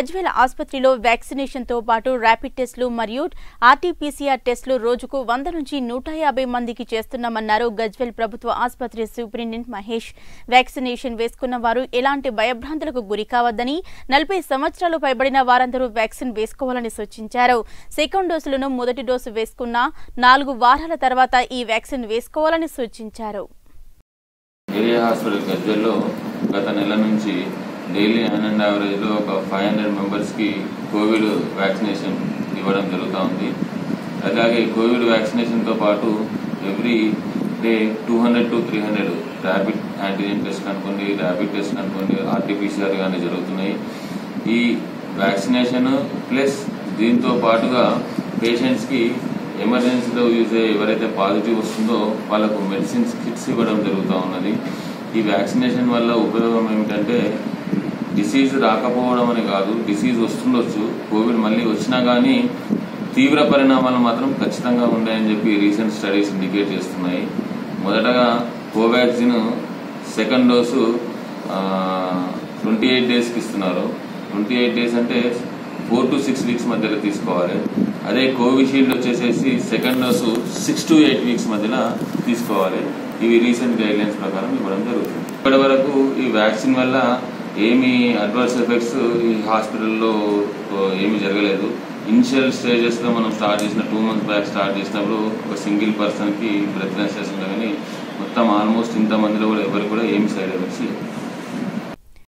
గజ్వేల్ ఆసుపత్రిలో వ్యాక్సినేషన్ తో పాటు ర్యాపిడ్ టెస్టులు మరియు ఆర్టీపీసీఆర్ టెస్టులు రోజుకు వంద నుంచి నూట యాభై మందికి చేస్తున్నామన్నారు గజ్వేల్ ప్రభుత్వ ఆసుపత్రి సూపరింటెండెంట్ మహేష్ వ్యాక్సినేషన్ వేసుకున్న వారు ఎలాంటి భయభ్రాంతులకు గురి కావద్దని నలభై సంవత్సరాలు పైబడిన వారందరూ వ్యాక్సిన్ వేసుకోవాలని సూచించారు సెకండ్ డోసులను మొదటి డోసు వేసుకున్న నాలుగు వారాల తర్వాత ఈ వ్యాక్సిన్ వేసుకోవాలని సూచించారు ఏరియా హాస్పిటల్ గజ్వెల్లో గత నెల నుంచి డైలీ ఆన్ అండ్ యావరేజ్లో ఒక ఫైవ్ హండ్రెడ్ మెంబర్స్కి కోవిడ్ వ్యాక్సినేషన్ ఇవ్వడం జరుగుతూ ఉంది అలాగే కోవిడ్ వ్యాక్సినేషన్తో పాటు every day two hundred to three hundred rapid antigen test కనుకోండి ర్యాపిడ్ టెస్ట్ కనుకోండి ఆర్టీపీసీఆర్ కానీ జరుగుతున్నాయి ఈ వ్యాక్సినేషన్ ప్లస్ దీంతో పాటుగా పేషెంట్స్కి ఎమర్జెన్సీలో యూజ్ అయ్యే ఎవరైతే పాజిటివ్ వస్తుందో వాళ్ళకు మెడిసిన్స్ కిట్స్ ఇవ్వడం జరుగుతూ ఉన్నది ఈ వ్యాక్సినేషన్ వల్ల ఉపయోగం ఏమిటంటే డిసీజ్ రాకపోవడం అని కాదు డిసీజ్ వస్తుండొచ్చు కోవిడ్ మళ్ళీ వచ్చినా కానీ తీవ్ర పరిణామాలు మాత్రం ఖచ్చితంగా ఉన్నాయని చెప్పి రీసెంట్ స్టడీస్ ఇండికేట్ చేస్తున్నాయి మొదటగా Covaxin second dose twenty eight డేస్కి ఇస్తున్నారు ట్వంటీ ఎయిట్ డేస్ అంటే ఫోర్ టు సిక్స్ వీక్స్ మధ్యలో తీసుకోవాలి అదే కోవిషీల్డ్ వచ్చేసేసి second dose six to eight weeks మధ్యలో తీసుకోవాలి ఇవి రీసెంట్ గైడ్ లైన్స్ ప్రకారం ఇవ్వడం జరుగుతుంది ఇప్పటి వరకు ఈ వ్యాక్సిన్ వల్ల ఏమి అడ్వర్స్ ఎఫెక్ట్స్ ఈ హాస్పిటల్లో ఏమీ జరగలేదు ఇనిషియల్ స్టేజెస్లో మనం స్టార్ట్ చేసిన టూ మంత్స్ బ్యాక్ స్టార్ట్ చేసినప్పుడు ఒక సింగిల్ పర్సన్కి బ్రెత్ కానీ మొత్తం ఆల్మోస్ట్ ఇంతమందిలో కూడా ఎవరికి కూడా ఏమి సైడ్ ఎఫెక్ట్స్ లేవు